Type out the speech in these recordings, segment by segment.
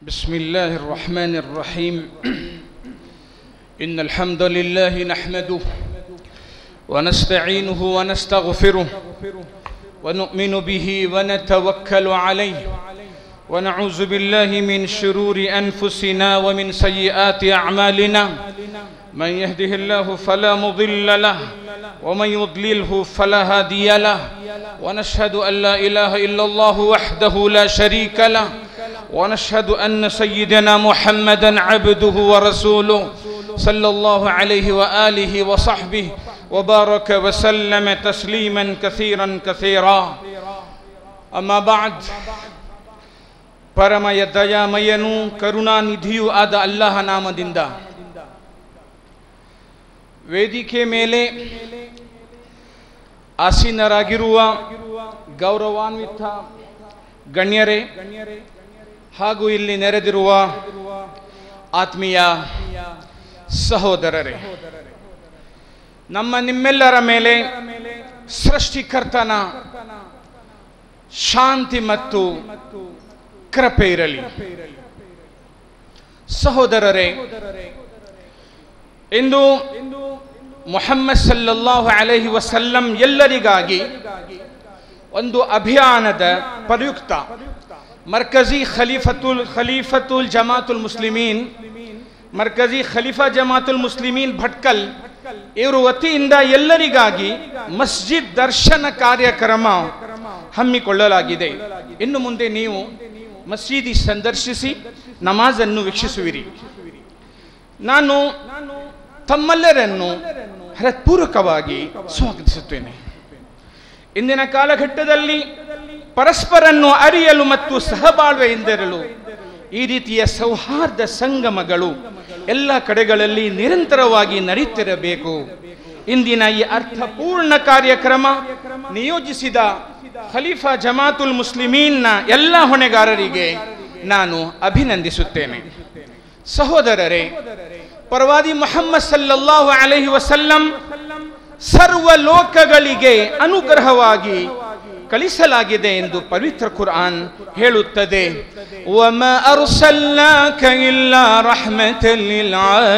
بسم الله الرحمن الرحيم إن الحمد لله نحمده ونستعينه ونستغفره ونؤمن به ونتوكل عليه ونعوذ بالله من شرور أنفسنا ومن سيئات أعمالنا من يهده الله فلا مضل له ومن يضلله فلا هادي له ونشهد أن لا إله إلا الله وحده لا شريك له ونشهد أن سيدنا محمدا عبده ورسوله صلى الله عليه وآله وصحبه وبارك وسلم تسليما كثيرا كثيرا أما بعد ಪರಮಯ ದಯಾಮಯನೂ ಕರುಣಾನಿಧಿಯೂ ಆದ ಅಲ್ಲಾಹ ನಾಮದಿಂದ ವೇದಿಕೆ ಮೇಲೆ ಆಸೀನರಾಗಿರುವ ಗೌರವಾನ್ವಿತ ಗಣ್ಯರೇ ಹಾಗೂ ಇಲ್ಲಿ ನೆರೆದಿರುವ ಆತ್ಮೀಯ ಸಹೋದರರೇ ನಮ್ಮ ನಿಮ್ಮೆಲ್ಲರ ಮೇಲೆ ಸೃಷ್ಟಿಕರ್ತನ ಶಾಂತಿ ಮತ್ತು ಕೃಪೆ ಇರಲಿ ಸಹೋದರರೇ ಇಂದು ಮೊಹಮ್ಮದ್ ಸಲ್ಲಲ್ಲಾಹು ಅಲೈಹಿ ವಸಲ್ಲಂ ಎಲ್ಲರಿಗಾಗಿ ಒಂದು ಅಭಿಯಾನದ ಪ್ರಯುಕ್ತ ಮರ್ಕಜಿ ಖಲೀಫತುಲ್ ಖಲೀಫತುಲ್ ಜಮಾತುಲ್ ಮುಸ್ಲಿಮೀನ್ ಮರ್ಕಜಿ ಖಲೀಫಾ ಜಮಾತುಲ್ ಮುಸ್ಲಿಮೀನ್ ಭಟ್ಕಲ್ ಇವರು ವತಿಯಿಂದ ಎಲ್ಲರಿಗಾಗಿ ಮಸ್ಜಿದ್ ದರ್ಶನ ಕಾರ್ಯಕ್ರಮ ಹಮ್ಮಿಕೊಳ್ಳಲಾಗಿದೆ ಇನ್ನು ಮುಂದೆ ನೀವು ಮಸೀದಿ ಸಂದರ್ಶಿಸಿ ನಮಾಜನ್ನು ವೀಕ್ಷಿಸುವಿರಿ ನಾನು ತಮ್ಮೆಲ್ಲರನ್ನು ಹೃತ್ಪೂರ್ವಕವಾಗಿ ಸ್ವಾಗತಿಸುತ್ತೇನೆ ಇಂದಿನ ಕಾಲಘಟ್ಟದಲ್ಲಿ ಪರಸ್ಪರನ್ನು ಅರಿಯಲು ಮತ್ತು ಸಹಬಾಳ್ವೆಯಿಂದಿರಲು ಈ ರೀತಿಯ ಸೌಹಾರ್ದ ಸಂಗಮಗಳು ಎಲ್ಲ ಕಡೆಗಳಲ್ಲಿ ನಿರಂತರವಾಗಿ ನಡೀತಿರಬೇಕು ಇಂದಿನ ಈ ಅರ್ಥಪೂರ್ಣ ಕಾರ್ಯಕ್ರಮ ನಿಯೋಜಿಸಿದ ಖಲೀಫಾ ಜಮಾತುಲ್ ಮುಸ್ಲಿಮೀನ್ನ ಎಲ್ಲ ಹೊಣೆಗಾರರಿಗೆ ನಾನು ಅಭಿನಂದಿಸುತ್ತೇನೆ ಸಹೋದರರೇ ಪರವಾದಿ ಮೊಹಮ್ಮದ್ ಸಲ್ಲಲ್ಲಾಹು ಅಲೈಹಿ ವಸಲ್ಲಂ ಸರ್ವ ಲೋಕಗಳಿಗೆ ಅನುಗ್ರಹವಾಗಿ ಕಳಿಸಲಾಗಿದೆ ಎಂದು ಪವಿತ್ರ ಕುರ್ಆನ್ ಹೇಳುತ್ತದೆ ವಮ ಅರ್ಸಲ್ನಾಕ ಇಲ್ಲಾ ರಹ್ಮತಲ್ ಲಿಲ್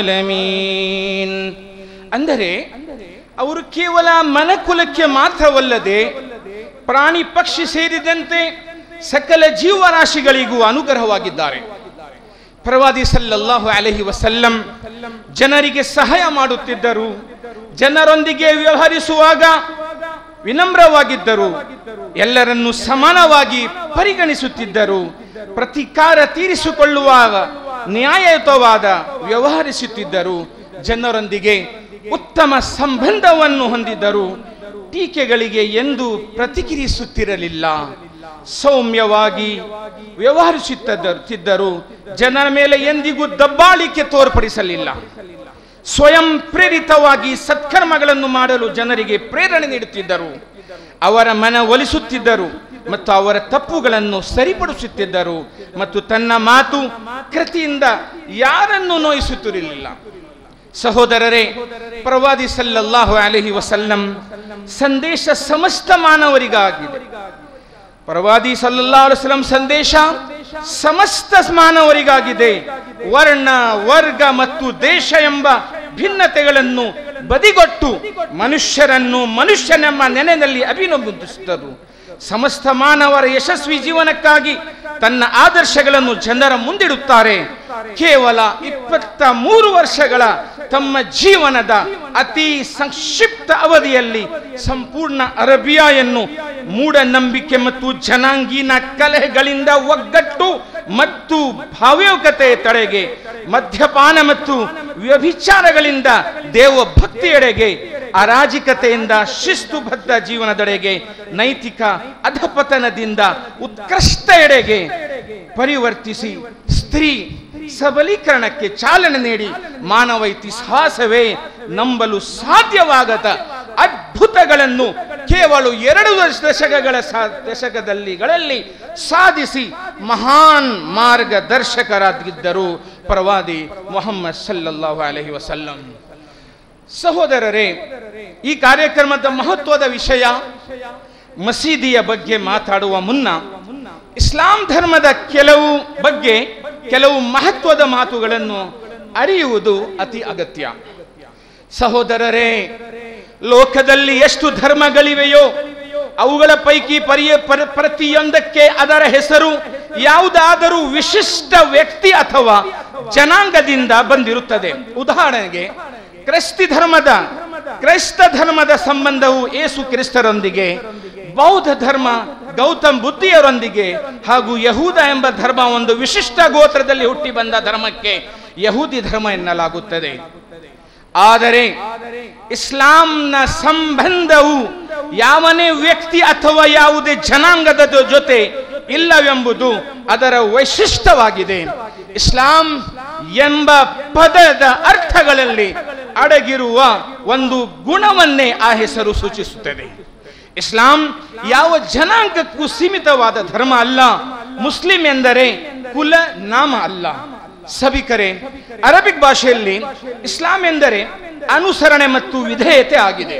ಆಲಮೀನ್ ಅಂದರೆ ಅವರು ಕೇವಲ ಮನಕುಲಕ್ಕೆ ಮಾತ್ರವಲ್ಲದೆ ಪ್ರಾಣಿ ಪಕ್ಷಿ ಸೇರಿದಂತೆ ಸಕಲ ಜೀವರಾಶಿಗಳಿಗೂ ಅನುಗ್ರಹವಾಗಿದ್ದಾರೆ ಪ್ರವಾದಿ ಸಲ್ಲಲ್ಲಾಹು ಅಲಹಿ ವಸಲ್ಲಂ ಜನರಿಗೆ ಸಹಾಯ ಮಾಡುತ್ತಿದ್ದರು ಜನರೊಂದಿಗೆ ವ್ಯವಹರಿಸುವಾಗ ವಿನಮ್ರವಾಗಿದ್ದರು ಎಲ್ಲರನ್ನು ಸಮಾನವಾಗಿ ಪರಿಗಣಿಸುತ್ತಿದ್ದರು ಪ್ರತಿಕಾರ ತೀರಿಸಿಕೊಳ್ಳುವಾಗ ನ್ಯಾಯಯುತವಾದ ವ್ಯವಹರಿಸುತ್ತಿದ್ದರು ಜನರೊಂದಿಗೆ ಉತ್ತಮ ಸಂಬಂಧವನ್ನು ಹೊಂದಿದ್ದರು ಟೀಕೆಗಳಿಗೆ ಎಂದು ಪ್ರತಿಕ್ರಿಯಿಸುತ್ತಿರಲಿಲ್ಲ ಸೌಮ್ಯವಾಗಿ ವ್ಯವಹರಿಸುತ್ತಿದ್ದರು ಜನರ ಮೇಲೆ ಎಂದಿಗೂ ದಬ್ಬಾಳಿಕೆ ತೋರ್ಪಡಿಸಲಿಲ್ಲ ಸ್ವಯಂ ಪ್ರೇರಿತವಾಗಿ ಸತ್ಕರ್ಮಗಳನ್ನು ಮಾಡಲು ಜನರಿಗೆ ಪ್ರೇರಣೆ ನೀಡುತ್ತಿದ್ದರು ಅವರ ಮನ ಒಲಿಸುತ್ತಿದ್ದರು ಮತ್ತು ಅವರ ತಪ್ಪುಗಳನ್ನು ಸರಿಪಡಿಸುತ್ತಿದ್ದರು ಮತ್ತು ತನ್ನ ಮಾತು ಕೃತಿಯಿಂದ ಯಾರನ್ನು ನೋಯಿಸುತ್ತಿರಲಿಲ್ಲ ಸಹೋದರರೇ ಪ್ರವಾದಿ ಸಲ್ಲಲ್ಲಾಹು ಅಲಹಿ ವಸಲ್ಲಂ ಸಂದೇಶ ಸಮಸ್ತ ಮಾನವರಿಗಾಗಿದೆ ಪ್ರವಾದಿ ಸಲ್ಲಲ್ಲಾ ಅಲುಸಲಂ ಸಂದೇಶ ಸಮಸ್ತ ಮಾನವರಿಗಾಗಿದೆ ವರ್ಣ ವರ್ಗ ಮತ್ತು ದೇಶ ಎಂಬ ಭಿನ್ನತೆಗಳನ್ನು ಬದಿಗೊಟ್ಟು ಮನುಷ್ಯರನ್ನು ಮನುಷ್ಯನೆಂಬ ನೆನೆಯಲ್ಲಿ ಅಭಿನಂದಿಸಿದರು ಸಮಸ್ತ ಮಾನವರ ಯಶಸ್ವಿ ಜೀವನಕ್ಕಾಗಿ ತನ್ನ ಆದರ್ಶಗಳನ್ನು ಜನರ ಮುಂದಿಡುತ್ತಾರೆ ಕೇವಲ ಇಪ್ಪತ್ತ ಮೂರು ವರ್ಷಗಳ ತಮ್ಮ ಜೀವನದ ಅತಿ ಸಂಕ್ಷಿಪ್ತ ಅವಧಿಯಲ್ಲಿ ಸಂಪೂರ್ಣ ಅರಬಿಯಾಯನ್ನು ಮೂಢನಂಬಿಕೆ ಮತ್ತು ಜನಾಂಗೀನ ಕಲಹೆಗಳಿಂದ ಒಗ್ಗಟ್ಟು ಮತ್ತು ಭಾವ್ಯಕತೆ ತಡೆಗೆ ಮದ್ಯಪಾನ ಮತ್ತು ವ್ಯಭಿಚಾರಗಳಿಂದ ದೇವ ಭಕ್ತಿಯೆಡೆಗೆ ಅರಾಜಿಕತೆಯಿಂದ ಶಿಸ್ತುಬದ್ಧ ಜೀವನದೆಡೆಗೆ ನೈತಿಕ ಅಧಪತನದಿಂದ ಉತ್ಕೃಷ್ಟ ಎಡೆಗೆ ಪರಿವರ್ತಿಸಿ ಸ್ತ್ರೀ ಸಬಲೀಕರಣಕ್ಕೆ ಚಾಲನೆ ನೀಡಿ ಮಾನವ ಇತಿಹಾಸವೇ ನಂಬಲು ಸಾಧ್ಯವಾಗದ ಅದ್ಭುತಗಳನ್ನು ಕೇವಲ ಎರಡು ದಶಕಗಳ ದಶಕದಲ್ಲಿಗಳಲ್ಲಿ ಸಾಧಿಸಿ ಮಹಾನ್ ಮಾರ್ಗದರ್ಶಕರಾಗಿದ್ದರು ಪ್ರವಾದಿ ಮೊಹಮ್ಮದ್ ಸಲ್ಲಲ್ಲಾಹು ಅಲಹಿ ವಸಲ್ಲಂ ಸಹೋದರರೇ ಈ ಕಾರ್ಯಕ್ರಮದ ಮಹತ್ವದ ವಿಷಯ ಮಸೀದಿಯ ಬಗ್ಗೆ ಮಾತಾಡುವ ಮುನ್ನ ಇಸ್ಲಾಂ ಧರ್ಮದ ಕೆಲವು ಬಗ್ಗೆ ಕೆಲವು ಮಹತ್ವದ ಮಾತುಗಳನ್ನು ಅರಿಯುವುದು ಅತಿ ಅಗತ್ಯ ಸಹೋದರರೇ ಲೋಕದಲ್ಲಿ ಎಷ್ಟು ಧರ್ಮಗಳಿವೆಯೋ ಅವುಗಳ ಪೈಕಿ ಪರಿಯ ಪರ- ಪ್ರತಿಯೊಂದಕ್ಕೆ ಅದರ ಹೆಸರು ಯಾವುದಾದರೂ ವಿಶಿಷ್ಟ ವ್ಯಕ್ತಿ ಅಥವಾ ಜನಾಂಗದಿಂದ ಬಂದಿರುತ್ತದೆ ಉದಾಹರಣೆಗೆ ಕ್ರೈಸ್ತಿ ಧರ್ಮದ ಕ್ರೈಸ್ತ ಧರ್ಮದ ಸಂಬಂಧವು ಏಸು ಕ್ರಿಸ್ತರೊಂದಿಗೆ ಬೌದ್ಧ ಧರ್ಮ ಗೌತಮ್ ಬುದ್ಧಿಯರೊಂದಿಗೆ ಹಾಗೂ ಯಹೂದ ಎಂಬ ಧರ್ಮ ಒಂದು ವಿಶಿಷ್ಟ ಗೋತ್ರದಲ್ಲಿ ಹುಟ್ಟಿ ಬಂದ ಧರ್ಮಕ್ಕೆ ಯಹೂದಿ ಧರ್ಮ ಎನ್ನಲಾಗುತ್ತದೆ ಆದರೆ ಇಸ್ಲಾಂನ ಸಂಬಂಧವು ಯಾವನೇ ವ್ಯಕ್ತಿ ಅಥವಾ ಯಾವುದೇ ಜನಾಂಗದ ಜೊ- ಜೊತೆ ಇಲ್ಲವೆಂಬುದು ಅದರ ವೈಶಿಷ್ಟ್ಯವಾಗಿದೆ ಇಸ್ಲಾಂ ಎಂಬ ಪದದ ಅರ್ಥಗಳಲ್ಲಿ ಅಡಗಿರುವ ಒಂದು ಗುಣವನ್ನೇ ಆ ಹೆಸರು ಸೂಚಿಸುತ್ತದೆ ಇಸ್ಲಾಂ ಯಾವ ಜನಾಂಗಕ್ಕೂ ಸೀಮಿತವಾದ ಧರ್ಮ ಅಲ್ಲ ಮುಸ್ಲಿಂ ಎಂದರೆ ಕುಲ ನಾಮ ಅಲ್ಲ ಸಭಿಕರೇ ಅರಬಿಕ್ ಭಾಷೆಯಲ್ಲಿ ಇಸ್ಲಾಂ ಎಂದರೆ ಅನುಸರಣೆ ಮತ್ತು ವಿಧೇಯತೆ ಆಗಿದೆ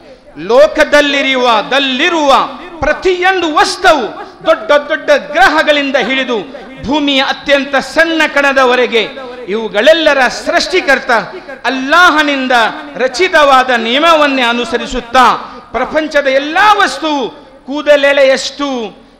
ಲೋಕದಲ್ಲಿರುವ ದಲ್ಲಿರುವ ಪ್ರತಿಯೊಂದು ವಸ್ತುವು ದೊಡ್ಡ ದೊಡ್ಡ ಗ್ರಹಗಳಿಂದ ಹಿಡಿದು ಭೂಮಿಯ ಅತ್ಯಂತ ಸಣ್ಣ ಕಣದವರೆಗೆ ಇವುಗಳೆಲ್ಲರ ಸೃಷ್ಟಿಕರ್ತ ಅಲ್ಲಾಹನಿಂದ ರಚಿತವಾದ ನಿಯಮವನ್ನೇ ಅನುಸರಿಸುತ್ತಾ ಪ್ರಪಂಚದ ಎಲ್ಲಾ ವಸ್ತುವು ಕೂದಲೆಳೆಯಷ್ಟು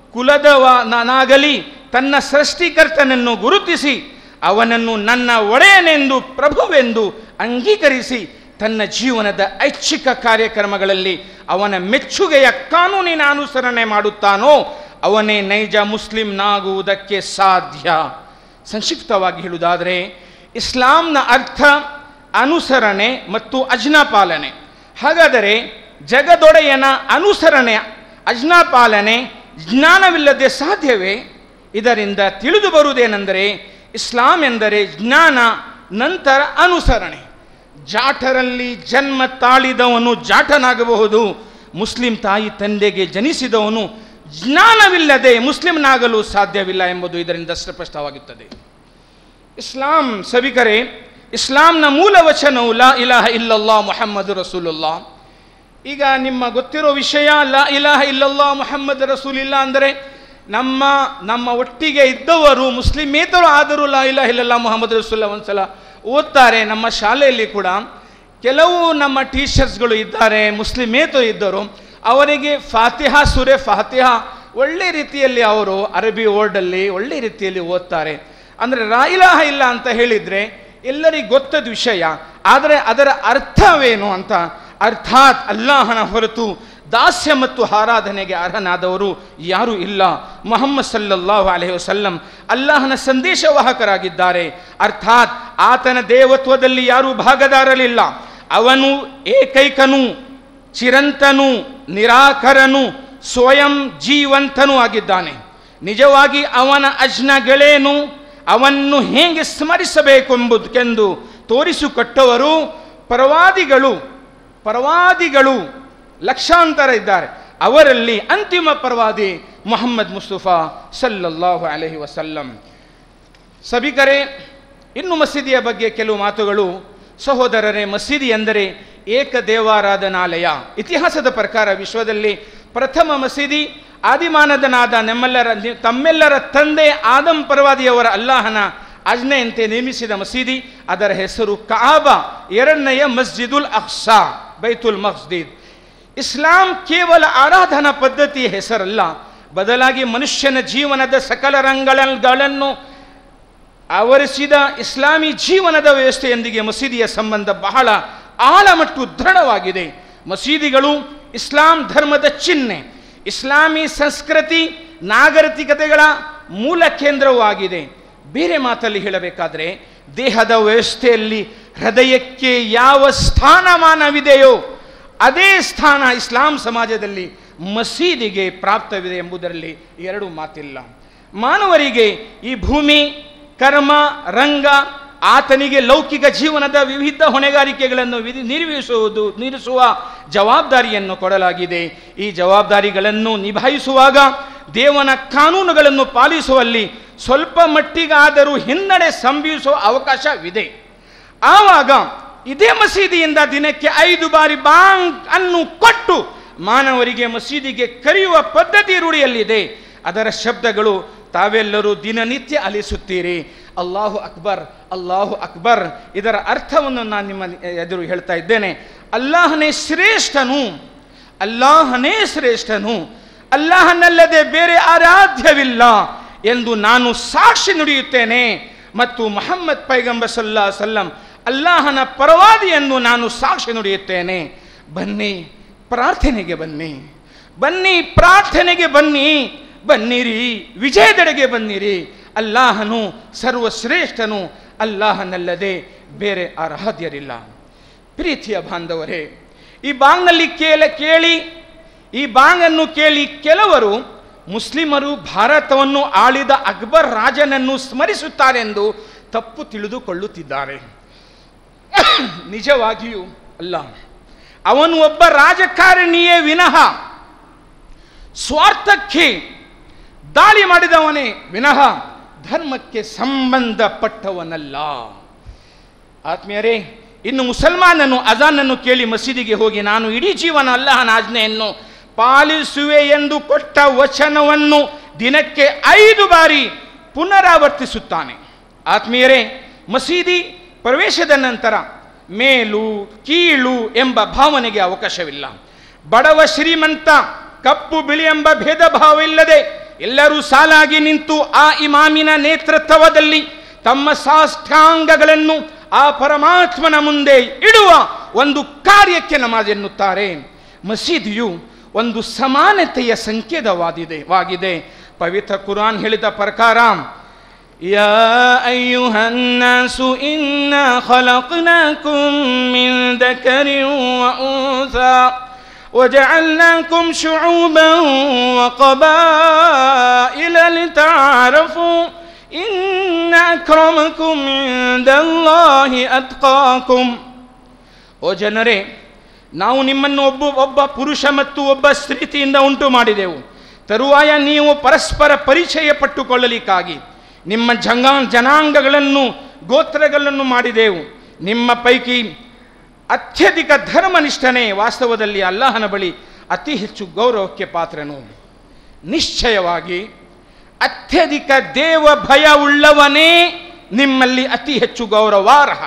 ಕುಲದವನಾಗಲಿ ತನ್ನ ಸೃಷ್ಟಿಕರ್ತನನ್ನು ಗುರುತಿಸಿ ಅವನನ್ನು ನನ್ನ ಒಡೆಯನೆಂದು ಪ್ರಭುವೆಂದು ಅಂಗೀಕರಿಸಿ ತನ್ನ ಜೀವನದ ಐಚ್ಛಿಕ ಕಾರ್ಯಕ್ರಮಗಳಲ್ಲಿ ಅವನ ಮೆಚ್ಚುಗೆಯ ಕಾನೂನಿನ ಅನುಸರಣೆ ಮಾಡುತ್ತಾನೋ ಅವನೇ ನೈಜ ಮುಸ್ಲಿಂನಾಗುವುದಕ್ಕೆ ಸಾಧ್ಯ ಸಂಕ್ಷಿಪ್ತವಾಗಿ ಹೇಳುವುದಾದರೆ ಇಸ್ಲಾಂನ ಅರ್ಥ ಅನುಸರಣೆ ಮತ್ತು ಅಜ್ನಾ ಪಾಲನೆ ಹಾಗಾದರೆ ಜಗದೊಡೆಯನ ಅನುಸರಣೆ ಅಜ್ನಾ ಪಾಲನೆ ಜ್ಞಾನವಿಲ್ಲದೆ ಸಾಧ್ಯವೇ ಇದರಿಂದ ತಿಳಿದು ಬರುವುದೇನೆಂದರೆ ಇಸ್ಲಾಂ ಎಂದರೆ ಜ್ಞಾನ ನಂತರ ಅನುಸರಣೆ ಜಾಠರಲ್ಲಿ ಜನ್ಮ ತಾಳಿದವನು ಜಾಠನಾಗಬಹುದು ಮುಸ್ಲಿಂ ತಾಯಿ ತಂದೆಗೆ ಜನಿಸಿದವನು ಜ್ಞಾನವಿಲ್ಲದೆ ಮುಸ್ಲಿಂನಾಗಲು ಸಾಧ್ಯವಿಲ್ಲ ಎಂಬುದು ಇದರಿಂದ ಸ್ಪಷ್ಟವಾಗುತ್ತದೆ ಇಸ್ಲಾಂ ಸಭಿಕರೇ ಇಸ್ಲಾಂನ ಮೂಲ ವಚನವು ಲಾ ಇಲಾಹ ಇಲ್ಲಲ್ಲಾ ಮುಹಮ್ಮದ್ ರಸೂಲುಲ್ಲಾ ಈಗ ನಿಮ್ಮ ಗೊತ್ತಿರೋ ವಿಷಯ ಲಾ ಇಲಾಹ ಇಲ್ಲಲ್ಲಾ ಮುಹಮ್ಮದ್ ರಸೂಲಿಲ್ಲ ಅಂದರೆ ನಮ್ಮ ನಮ್ಮ ಒಟ್ಟಿಗೆ ಇದ್ದವರು ಮುಸ್ಲಿಮೇತರು ಆದರೂ ಲಾ ಇಲಾಹ ಇಲ್ಲಲ್ಲಾ ಮುಹಮ್ಮದ್ ರಸೂಲ್ಲ ಒಂದ್ಸಲ ಓದ್ತಾರೆ ನಮ್ಮ ಶಾಲೆಯಲ್ಲಿ ಕೂಡ ಕೆಲವು ನಮ್ಮ ಟೀಚರ್ಸ್ಗಳು ಇದ್ದಾರೆ ಮುಸ್ಲಿಮೇತರು ಇದ್ದರು ಅವರಿಗೆ ಫಾತಿಹಾ ಸುರೆ ಫಾತಿಹಾ ಒಳ್ಳೆ ರೀತಿಯಲ್ಲಿ ಅವರು ಅರಬಿ ವರ್ಡಲ್ಲಿ ಒಳ್ಳೆ ರೀತಿಯಲ್ಲಿ ಓದ್ತಾರೆ ಅಂದರೆ ರಾಯಿಲಾಹ ಇಲ್ಲ ಅಂತ ಹೇಳಿದರೆ ಎಲ್ಲರಿಗೂ ಗೊತ್ತದ ವಿಷಯ ಆದರೆ ಅದರ ಅರ್ಥವೇನು ಅಂತ ಅರ್ಥಾತ್ ಅಲ್ಲಾಹನ ಹೊರತು ದಾಸ್ಯ ಮತ್ತು ಆರಾಧನೆಗೆ ಅರ್ಹನಾದವರು ಯಾರೂ ಇಲ್ಲ ಮೊಹಮ್ಮದ್ ಸಲ್ಲಲ್ಲಾಹು ಅಲೈಹಿ ವಸಲ್ಲಂ ಅಲ್ಲಾಹನ ಸಂದೇಶವಾಹಕರಾಗಿದ್ದಾರೆ ಅರ್ಥಾತ್ ಆತನ ದೇವತ್ವದಲ್ಲಿ ಯಾರೂ ಭಾಗದಾರಲಿಲ್ಲ ಅವನು ಏಕೈಕನು ಚಿರಂತನು ನಿರಾಕರನು ಸ್ವಯಂ ಜೀವಂತನೂ ಆಗಿದ್ದಾನೆ ನಿಜವಾಗಿ ಅವನ ಅಜ್ಞಗಳೇನು ಅವನ್ನು ಹೇಗೆ ಸ್ಮರಿಸಬೇಕೆಂಬುದಕ್ಕೆಂದು ತೋರಿಸಿಕೊಟ್ಟವರು ಪರವಾದಿಗಳು ಪರವಾದಿಗಳು ಲಕ್ಷಾಂತರ ಇದ್ದಾರೆ ಅವರಲ್ಲಿ ಅಂತಿಮ ಪರವಾದಿ ಮೊಹಮ್ಮದ್ ಮುಸ್ತಫಾ ಸಲ್ಲಲ್ಲಾಹು ಅಲೈಹಿ ವಸಲ್ಲಂ ಸಭಿಕರೇ ಇನ್ನು ಮಸೀದಿಯ ಬಗ್ಗೆ ಕೆಲವು ಮಾತುಗಳು ಸಹೋದರರೇ ಮಸೀದಿ ಎಂದರೆ ಏಕ ದೇವಾರಾಧನಾಲಯ ಇತಿಹಾಸದ ಪ್ರಕಾರ ವಿಶ್ವದಲ್ಲಿ ಪ್ರಥಮ ಮಸೀದಿ ಆದಿಮಾನದನಾದ ನಮ್ಮೆಲ್ಲರ ತಮ್ಮೆಲ್ಲರ ತಂದೆ ಆದಂ ಪರವಾದಿಯವರ ಅಲ್ಲಾಹನ ಆಜ್ಞೆಯಂತೆ ನೇಮಿಸಿದ ಮಸೀದಿ ಅದರ ಹೆಸರು ಕಾಬಾ ಎರಡನೆಯ ಮಸ್ಜಿದುಲ್ ಅಕ್ಸಾ ಬೈತುಲ್ ಮಸ್ಜಿದ್ ಇಸ್ಲಾಂ ಕೇವಲ ಆರಾಧನಾ ಪದ್ಧತಿಯ ಹೆಸರಲ್ಲ ಬದಲಾಗಿ ಮನುಷ್ಯನ ಜೀವನದ ಸಕಲ ರಂಗಗಳನ್ನು ಆವರಿಸಿದ ಇಸ್ಲಾಮಿ ಜೀವನದ ವ್ಯವಸ್ಥೆಯೊಂದಿಗೆ ಮಸೀದಿಯ ಸಂಬಂಧ ಬಹಳ ಆಳ ಮತ್ತು ದೃಢವಾಗಿದೆ ಮಸೀದಿಗಳು ಇಸ್ಲಾಂ ಧರ್ಮದ ಚಿಹ್ನೆ ಇಸ್ಲಾಮಿ ಸಂಸ್ಕೃತಿ ನಾಗರಿಕತೆಗಳ ಮೂಲ ಕೇಂದ್ರವೂ ಆಗಿದೆ ಬೇರೆ ಮಾತಲ್ಲಿ ಹೇಳಬೇಕಾದ್ರೆ ದೇಹದ ವ್ಯವಸ್ಥೆಯಲ್ಲಿ ಹೃದಯಕ್ಕೆ ಯಾವ ಸ್ಥಾನಮಾನವಿದೆಯೋ ಅದೇ ಸ್ಥಾನ ಇಸ್ಲಾಂ ಸಮಾಜದಲ್ಲಿ ಮಸೀದಿಗೆ ಪ್ರಾಪ್ತವಿದೆ ಎಂಬುದರಲ್ಲಿ ಎರಡು ಮಾತಿಲ್ಲ ಮಾನವರಿಗೆ ಈ ಭೂಮಿ ಕರ್ಮ ರಂಗ ಆತನಿಗೆ ಲೌಕಿಕ ಜೀವನದ ವಿವಿಧ ಹೊಣೆಗಾರಿಕೆಗಳನ್ನು ವಿಧಿ ನಿರ್ವಹಿಸುವುದು ನಿರ್ವಹಿಸುವ ಜವಾಬ್ದಾರಿಯನ್ನು ಕೊಡಲಾಗಿದೆ ಈ ಜವಾಬ್ದಾರಿಗಳನ್ನು ನಿಭಾಯಿಸುವಾಗ ದೇವನ ಕಾನೂನುಗಳನ್ನು ಪಾಲಿಸುವಲ್ಲಿ ಸ್ವಲ್ಪ ಮಟ್ಟಿಗಾದರೂ ಹಿನ್ನಡೆ ಸಂಭವಿಸುವ ಅವಕಾಶವಿದೆ ಆವಾಗ ಇದೇ ಮಸೀದಿಯಿಂದ ದಿನಕ್ಕೆ ಐದು ಬಾರಿ ಬಾಂಗ್ ಅನ್ನು ಕೊಟ್ಟು ಮಾನವರಿಗೆ ಮಸೀದಿಗೆ ಕರೆಯುವ ಪದ್ಧತಿ ರೂಢಿಯಲ್ಲಿದೆ ಅದರ ಶಬ್ದಗಳು ತಾವೆಲ್ಲರೂ ದಿನನಿತ್ಯ ಅಲಿಸುತ್ತೀರಿ ಅಲ್ಲಾಹು ಅಕ್ಬರ್ ಅಲ್ಲಾಹು ಅಕ್ಬರ್ ಇದರ ಅರ್ಥವನ್ನು ನಾನು ನಿಮ್ಮ ಎದುರು ಹೇಳ್ತಾ ಇದ್ದೇನೆ ಅಲ್ಲಾಹನೇ ಶ್ರೇಷ್ಠನು ಅಲ್ಲಾಹನೇ ಶ್ರೇಷ್ಠನು ಅಲ್ಲಾಹನಲ್ಲದೆ ಬೇರೆ ಆರಾಧ್ಯವಿಲ್ಲ ಎಂದು ನಾನು ಸಾಕ್ಷಿ ನುಡಿಯುತ್ತೇನೆ ಮತ್ತು ಮೊಹಮ್ಮದ್ ಪೈಗಂಬರ್ ಸಲ್ಲಾ ಸಲ್ಲಂ ಅಲ್ಲಾಹನ ಪರವಾದಿ ಎಂದು ನಾನು ಸಾಕ್ಷಿ ನುಡಿಯುತ್ತೇನೆ ಬನ್ನಿ ಪ್ರಾರ್ಥನೆಗೆ ಬನ್ನಿ ಬನ್ನಿ ಪ್ರಾರ್ಥನೆಗೆ ಬನ್ನಿ ಬನ್ನಿರಿ ವಿಜಯದೆಡೆಗೆ ಬನ್ನಿರಿ ಅಲ್ಲಾಹನು ಸರ್ವಶ್ರೇಷ್ಠನು ಅಲ್ಲಾಹನಲ್ಲದೆ ಬೇರೆ ಆರಾಧ್ಯರಿಲ್ಲ ಪ್ರೀತಿಯ ಬಾಂಧವರೇ ಈ ಬಾಂಗ್ನಲ್ಲಿ ಕೇಳ ಕೇಳಿ ಈ ಬಾಂಗನ್ನು ಕೇಳಿ ಕೆಲವರು ಮುಸ್ಲಿಮರು ಭಾರತವನ್ನು ಆಳಿದ ಅಕ್ಬರ್ ರಾಜನನ್ನು ಸ್ಮರಿಸುತ್ತಾರೆಂದು ತಪ್ಪು ತಿಳಿದುಕೊಳ್ಳುತ್ತಿದ್ದಾರೆ ನಿಜವಾಗಿಯೂ ಅಲ್ಲ ಅವನು ಒಬ್ಬ ರಾಜಕಾರಣಿಯೇ ವಿನಃ ಸ್ವಾರ್ಥಕ್ಕೆ ದಾಳಿ ಮಾಡಿದವನೇ ವಿನಃ ಧರ್ಮಕ್ಕೆ ಸಂಬಂಧಪಟ್ಟವನಲ್ಲ ಆತ್ಮೀಯರೇ ಇನ್ನು ಮುಸಲ್ಮಾನನು ಅಜಾನನ್ನು ಕೇಳಿ ಮಸೀದಿಗೆ ಹೋಗಿ ನಾನು ಇಡೀ ಜೀವನ ಅಲ್ಲಹನ ಆಜ್ಞೆಯನ್ನು ಪಾಲಿಸುವೆ ಎಂದು ಕೊಟ್ಟ ವಚನವನ್ನು ದಿನಕ್ಕೆ ಐದು ಬಾರಿ ಪುನರಾವರ್ತಿಸುತ್ತಾನೆ ಆತ್ಮೀಯರೇ ಮಸೀದಿ ಪ್ರವೇಶದ ನಂತರ ಮೇಲು ಕೀಳು ಎಂಬ ಭಾವನೆಗೆ ಅವಕಾಶವಿಲ್ಲ ಬಡವ ಶ್ರೀಮಂತ ಕಪ್ಪು ಬಿಳಿ ಎಂಬ ಭೇದ ಭಾವವಿಲ್ಲದೆ ಎಲ್ಲರೂ ಸಾಲಾಗಿ ನಿಂತು ಆ ಇಮಾಮಿನ ನೇತೃತ್ವದಲ್ಲಿ ತಮ್ಮ ಸಾಷ್ಟಾಂಗಗಳನ್ನು ಆ ಪರಮಾತ್ಮನ ಮುಂದೆ ಇಡುವ ಒಂದು ಕಾರ್ಯಕ್ಕೆ ನಮಾಜ್ ಎನ್ನುತ್ತಾರೆ ಮಸೀದಿಯು ಒಂದು ಸಮಾನತೆಯ ಸಂಕೇತವಾದಿದೆ ವಾಗಿದೆ ಪವಿತ್ರ ಕುರಾನ್ ಹೇಳಿದ ಪ್ರಕಾರ يا أيها الناس إنا خلقناكم من ذكر وأنثى وجعلناكم شعوبا وقبائل لتعارفوا إن أكرمكم عند الله أتقاكم ಓ ಜನರೇ ನಾವು ನಿಮ್ಮನ್ನು ಒಬ್ಬ ಒಬ್ಬ ಪುರುಷ ಮತ್ತು ಒಬ್ಬ ಸ್ತ್ರೀತಿಯಿಂದ ಉಂಟು ಮಾಡಿದೆವು ತರುವಾಯ ನೀವು ಪರಸ್ಪರ ಪರಿಚಯ ಪಟ್ಟುಕೊಳ್ಳಲಿಕ್ಕಾಗಿ ನಿಮ್ಮ ಜಂಗಾ ಜನಾಂಗಗಳನ್ನು ಗೋತ್ರಗಳನ್ನು ಮಾಡಿದೆವು ನಿಮ್ಮ ಪೈಕಿ ಅತ್ಯಧಿಕ ಧರ್ಮನಿಷ್ಠನೇ ವಾಸ್ತವದಲ್ಲಿ ಅಲ್ಲಾಹನ ಬಳಿ ಅತಿ ಹೆಚ್ಚು ಗೌರವಕ್ಕೆ ಪಾತ್ರನು ನಿಶ್ಚಯವಾಗಿ ಅತ್ಯಧಿಕ ದೇವ ಭಯ ಉಳ್ಳವನೇ ನಿಮ್ಮಲ್ಲಿ ಅತಿ ಹೆಚ್ಚು ಗೌರವಾರ್ಹ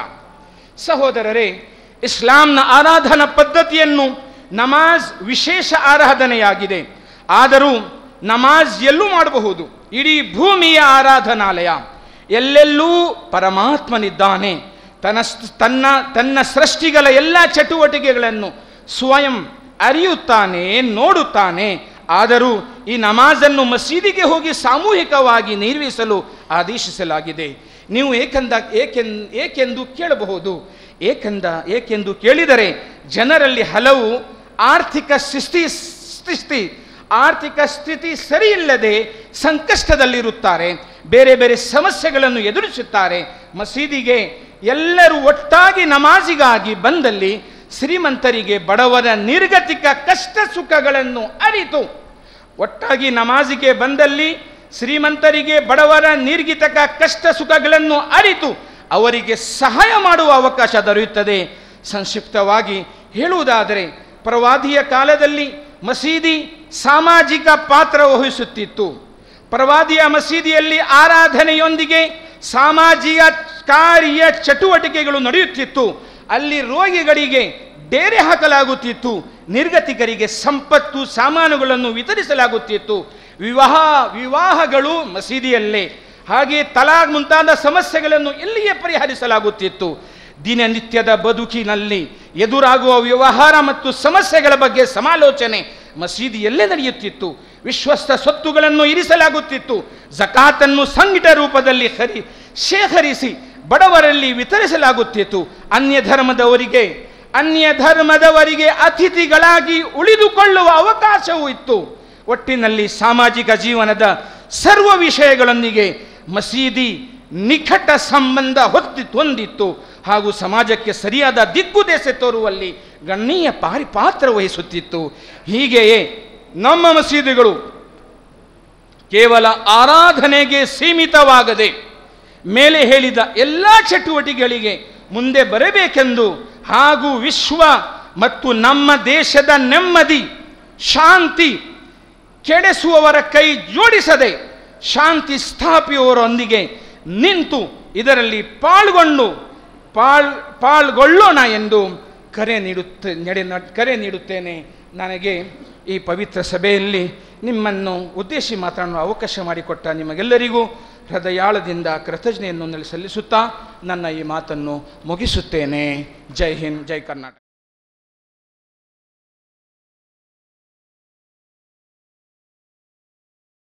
ಸಹೋದರರೇ ಇಸ್ಲಾಂನ ಆರಾಧನಾ ಪದ್ಧತಿಯನ್ನು ನಮಾಜ್ ವಿಶೇಷ ಆರಾಧನೆಯಾಗಿದೆ ಆದರೂ ನಮಾಜ್ ಎಲ್ಲೂ ಮಾಡಬಹುದು ಇಡೀ ಭೂಮಿಯ ಆರಾಧನಾಲಯ ಎಲ್ಲೆಲ್ಲೂ ಪರಮಾತ್ಮನಿದ್ದಾನೆ ತನ್ನ ತನ್ನ ತನ್ನ ಸೃಷ್ಟಿಗಳ ಎಲ್ಲ ಚಟುವಟಿಕೆಗಳನ್ನು ಸ್ವಯಂ ಅರಿಯುತ್ತಾನೆ ನೋಡುತ್ತಾನೆ ಆದರೂ ಈ ನಮಾಜನ್ನು ಮಸೀದಿಗೆ ಹೋಗಿ ಸಾಮೂಹಿಕವಾಗಿ ನಿರ್ವಹಿಸಲು ಆದೇಶಿಸಲಾಗಿದೆ ನೀವು ಏಕೆಂದ ಏಕೆನ್ ಏಕೆಂದು ಕೇಳಬಹುದು ಏಕೆಂದ ಏಕೆಂದು ಕೇಳಿದರೆ ಜನರಲ್ಲಿ ಹಲವು ಆರ್ಥಿಕ ಸ್ಥಿತಿ ಸ್ಥಿತಿ ಆರ್ಥಿಕ ಸ್ಥಿತಿ ಸರಿಯಿಲ್ಲದೆ ಸಂಕಷ್ಟದಲ್ಲಿರುತ್ತಾರೆ ಬೇರೆ ಬೇರೆ ಸಮಸ್ಯೆಗಳನ್ನು ಎದುರಿಸುತ್ತಾರೆ ಮಸೀದಿಗೆ ಎಲ್ಲರೂ ಒಟ್ಟಾಗಿ ನಮಾಜಿಗಾಗಿ ಬಂದಲ್ಲಿ ಶ್ರೀಮಂತರಿಗೆ ಬಡವರ ನಿರ್ಗತಿಕ ಕಷ್ಟ ಸುಖಗಳನ್ನು ಅರಿತು ಒಟ್ಟಾಗಿ ನಮಾಜಿಗೆ ಬಂದಲ್ಲಿ ಶ್ರೀಮಂತರಿಗೆ ಬಡವರ ನಿರ್ಗಿತಕ ಕಷ್ಟ ಸುಖಗಳನ್ನು ಅರಿತು ಅವರಿಗೆ ಸಹಾಯ ಮಾಡುವ ಅವಕಾಶ ದೊರೆಯುತ್ತದೆ ಸಂಕ್ಷಿಪ್ತವಾಗಿ ಹೇಳುವುದಾದರೆ ಪ್ರವಾದಿಯ ಕಾಲದಲ್ಲಿ ಮಸೀದಿ ಸಾಮಾಜಿಕ ಪಾತ್ರ ವಹಿಸುತ್ತಿತ್ತು ಪ್ರವಾದಿಯ ಮಸೀದಿಯಲ್ಲಿ ಆರಾಧನೆಯೊಂದಿಗೆ ಸಾಮಾಜಿಕ ಕಾರ್ಯ ಚಟುವಟಿಕೆಗಳು ನಡೆಯುತ್ತಿತ್ತು ಅಲ್ಲಿ ರೋಗಿಗಳಿಗೆ ಡೇರೆ ಹಾಕಲಾಗುತ್ತಿತ್ತು ನಿರ್ಗತಿಕರಿಗೆ ಸಂಪತ್ತು ಸಾಮಾನುಗಳನ್ನು ವಿತರಿಸಲಾಗುತ್ತಿತ್ತು ವಿವಾಹ ವಿವಾಹಗಳು ಮಸೀದಿಯಲ್ಲೇ ಹಾಗೆ ತಲಾಗ್ ಮುಂತಾದ ಸಮಸ್ಯೆಗಳನ್ನು ಇಲ್ಲಿಯೇ ಪರಿಹರಿಸಲಾಗುತ್ತಿತ್ತು ದಿನನಿತ್ಯದ ಬದುಕಿನಲ್ಲಿ ಎದುರಾಗುವ ವ್ಯವಹಾರ ಮತ್ತು ಸಮಸ್ಯೆಗಳ ಬಗ್ಗೆ ಸಮಾಲೋಚನೆ ಮಸೀದಿಯಲ್ಲೇ ನಡೆಯುತ್ತಿತ್ತು ವಿಶ್ವಸ್ತ ಸ್ವತ್ತುಗಳನ್ನು ಇರಿಸಲಾಗುತ್ತಿತ್ತು ಜಕಾತನ್ನು ಸಂಘಟ ರೂಪದಲ್ಲಿ ಹರಿ ಶೇಖರಿಸಿ ಬಡವರಲ್ಲಿ ವಿತರಿಸಲಾಗುತ್ತಿತ್ತು ಅನ್ಯ ಧರ್ಮದವರಿಗೆ ಅನ್ಯ ಧರ್ಮದವರಿಗೆ ಅತಿಥಿಗಳಾಗಿ ಉಳಿದುಕೊಳ್ಳುವ ಅವಕಾಶವೂ ಇತ್ತು ಒಟ್ಟಿನಲ್ಲಿ ಸಾಮಾಜಿಕ ಜೀವನದ ಸರ್ವ ವಿಷಯಗಳೊಂದಿಗೆ ಮಸೀದಿ ನಿಕಟ ಸಂಬಂಧ ಹೊತ್ತಿ ಹೊಂದಿತ್ತು ಹಾಗೂ ಸಮಾಜಕ್ಕೆ ಸರಿಯಾದ ದಿಕ್ಕುದೇಸೆ ತೋರುವಲ್ಲಿ ಗಣನೀಯ ಪಾರಿ ಪಾತ್ರ ವಹಿಸುತ್ತಿತ್ತು ಹೀಗೆಯೇ ನಮ್ಮ ಮಸೀದಿಗಳು ಕೇವಲ ಆರಾಧನೆಗೆ ಸೀಮಿತವಾಗದೆ ಮೇಲೆ ಹೇಳಿದ ಎಲ್ಲ ಚಟುವಟಿಕೆಗಳಿಗೆ ಮುಂದೆ ಬರಬೇಕೆಂದು ಹಾಗೂ ವಿಶ್ವ ಮತ್ತು ನಮ್ಮ ದೇಶದ ನೆಮ್ಮದಿ ಶಾಂತಿ ಕೆಡಿಸುವವರ ಕೈ ಜೋಡಿಸದೆ ಶಾಂತಿ ಸ್ಥಾಪಿಯುವವರೊಂದಿಗೆ ನಿಂತು ಇದರಲ್ಲಿ ಪಾಲ್ಗೊಂಡು ಪಾಲ್ ಪಾಲ್ಗೊಳ್ಳೋಣ ಎಂದು ಕರೆ ನೀಡುತ್ತೆ ನಡೆ ಕರೆ ನೀಡುತ್ತೇನೆ ನನಗೆ ಈ ಪವಿತ್ರ ಸಭೆಯಲ್ಲಿ ನಿಮ್ಮನ್ನು ಉದ್ದೇಶಿ ಮಾತನಾಡುವ ಅವಕಾಶ ಮಾಡಿಕೊಟ್ಟ ನಿಮಗೆಲ್ಲರಿಗೂ ಹೃದಯಾಳದಿಂದ ಕೃತಜ್ಞೆಯನ್ನು ಸಲ್ಲಿಸುತ್ತಾ ನನ್ನ ಈ ಮಾತನ್ನು ಮುಗಿಸುತ್ತೇನೆ ಜೈ ಹಿಂದ್ ಜೈ ಕರ್ನಾಟಕ